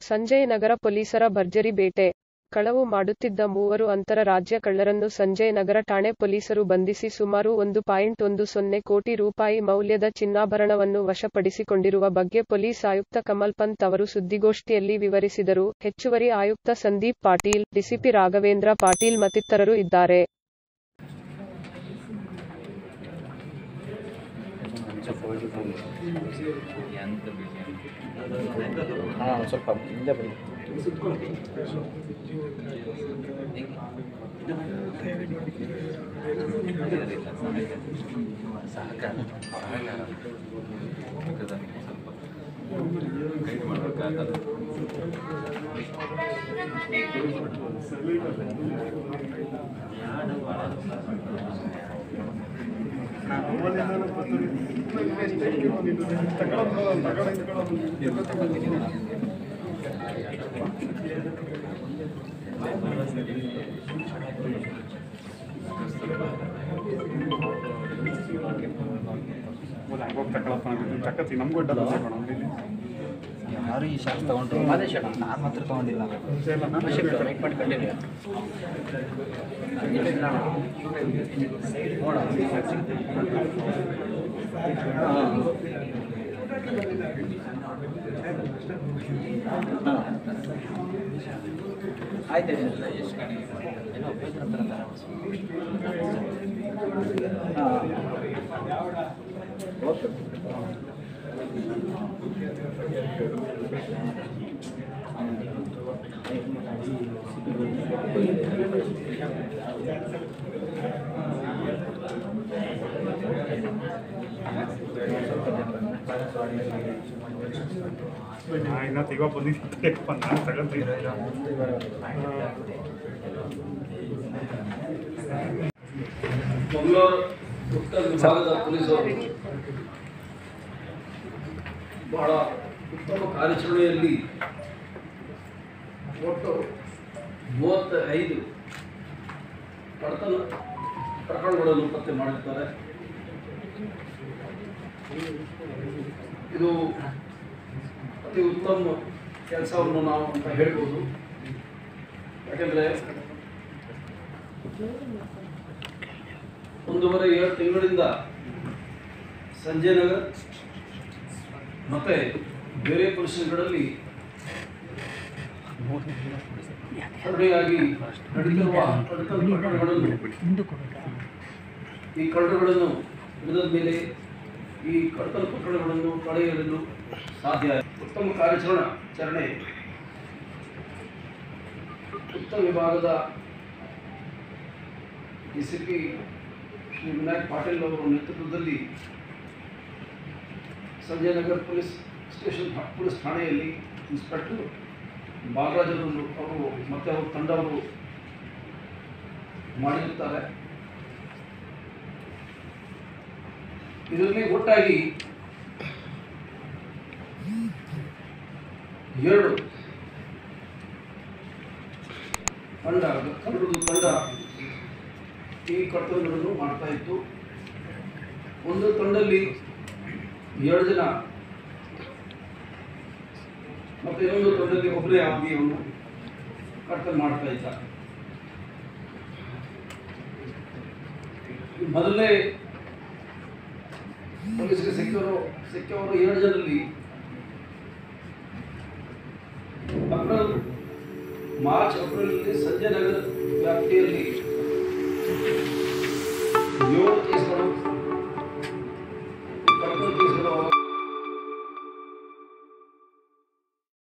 ಸಂಜಯ್ ನಗರ ಪೊಲೀಸರ ಭರ್ಜರಿ ಬೇಟೆ ಕಳವು ಮಾಡುತ್ತಿದ್ದ ಮೂವರು ಅಂತರ ರಾಜ್ಯ ಕಳ್ಳರನ್ನು ಸಂಜಯ್ ನಗರ ಠಾಣೆ ಪೊಲೀಸರು ಬಂಧಿಸಿ ಸುಮಾರು ಒಂದು ಪಾಯಿಂಟ್ ಒಂದು ಸೊನ್ನೆ ಕೋಟಿ ರೂಪಾಯಿ ಮೌಲ್ಯದ ಚಿನ್ನಾಭರಣವನ್ನು ವಶಪಡಿಸಿಕೊಂಡಿರುವ ಬಗ್ಗೆ ಪೊಲೀಸ್ ಆಯುಕ್ತ ಕಮಲ್ ಪಂತ್ ಅವರು ಸುದ್ದಿಗೋಷ್ಠಿಯಲ್ಲಿ ವಿವರಿಸಿದರು ಹೆಚ್ಚುವರಿ ಆಯುಕ್ತ ಸಂದೀಪ್ ಪಾಟೀಲ್ ಡಿಸಿಪಿ ರಾಘವೇಂದ್ರ ಪಾಟೀಲ್ ಮತ್ತಿತರರು ಇದ್ದಾರೆ ಹಾಂ ಸ್ವಲ್ಪ ಇಲ್ಲೇ ಬನ್ನಿ ತಕ್ಕತ್ತಿ ನಮಗೂ ಡಲ್ ಯಾರು ಈ ಶಾರ್ಟ್ ತಗೊಂಡ್ರು ನಾನು ಮಾತ್ರ ತಗೊಂಡಿಲ್ಲ ಆಯ್ತು ನಾ ಇನ್ನ ತೆಗೋ ಬಂದಿದ್ದಪ್ಪ ನಾನು ತಗೊಂಡಿ ಮಂಗಳೂರು ಉತ್ತರ ವಿಭಾಗದ ಪೊಲೀಸರು ಬಹಳ ಉತ್ತಮ ಕಾರ್ಯಾಚರಣೆಯಲ್ಲಿ ಒಟ್ಟು ಮೂವತ್ತ ಐದು ಕಡತನ ಪ್ರಕರಣಗಳನ್ನು ಪತ್ತೆ ಮಾಡಿರ್ತಾರೆ ಇದು ಅತಿ ಉತ್ತಮ ಕೆಲಸವನ್ನು ನಾವು ಅಂತ ಹೇಳ್ಬೋದು ಯಾಕೆಂದರೆ ಒಂದೂವರೆ ಏಳು ತಿಂಗಳಿಂದ ಸಂಜಯ್ ನಗರ್ ಮತ್ತೆ ಬೇರೆ ಪರಿಸರಗಳಲ್ಲಿ ಕರಡಿಯಾಗಿ ನಡೀತಿರುವ ಕಳ್ಳತನ ಪ್ರಕರಣಗಳನ್ನು ಈ ಕಳ್ಳರುಗಳನ್ನು ಹಿಡಿದ ಮೇಲೆ ಈ ಕಳ್ಳತನ ಪ್ರಕರಣಗಳನ್ನು ತಡೆಯಲು ಸಾಧ್ಯ ಉತ್ತಮ ಕಾರ್ಯಾಚರಣೆ ಉತ್ತರ ವಿಭಾಗದ D C P Shri Vinayak Patil ಅವರ ನೇತೃತ್ವದಲ್ಲಿ ಸಂಜಯ್ ನಗರ್ ಪೊಲೀಸ್ ಸ್ಟೇಷನ್ ಠಾ- ಪೊಲೀಸ್ ಠಾಣೆಯಲ್ಲಿ ಇನ್ಸ್ಪೆಕ್ಟರ್ ಬಾಲರಾಜ್ ಅವರು ಅವರು ಮತ್ತು ಅವರ ತಂಡವರು ಮಾಡಿರುತ್ತಾರೆ ಇದರಲ್ಲಿ ಒಟ್ಟಾಗಿ ಎರಡು ತಂಡ ಕನ್ನಡದ ತಂಡ ಈ ಕರ್ತವ್ಯಗಳನ್ನು ಮಾಡ್ತಾ ಇತ್ತು ಒಂದು ತಂಡದಲ್ಲಿ ಏಳು ಜನ ಮತ್ತೆ ಇನ್ನೊಂದು ತಂಡದಲ್ಲಿ ಒಬ್ಬರೇ ಆಗಿ ಅವನು ಕರ್ತವ್ಯ ಮಾಡ್ತಾ ಇದ್ದ ಮೊದಲನೇ ಪೊಲೀಸರಿಗೆ ಸಿಕ್ಕವರು ಸಿಕ್ಕವರು ಏಳು ಜನರಲ್ಲಿ ಏಪ್ರಿಲ್ ಮಾರ್ಚ್ ಏಪ್ರಿಲ್ನಲ್ಲಿ ಸಂಜಯ್ ನಗರ ವ್ಯಾಪ್ತಿಯಲ್ಲಿ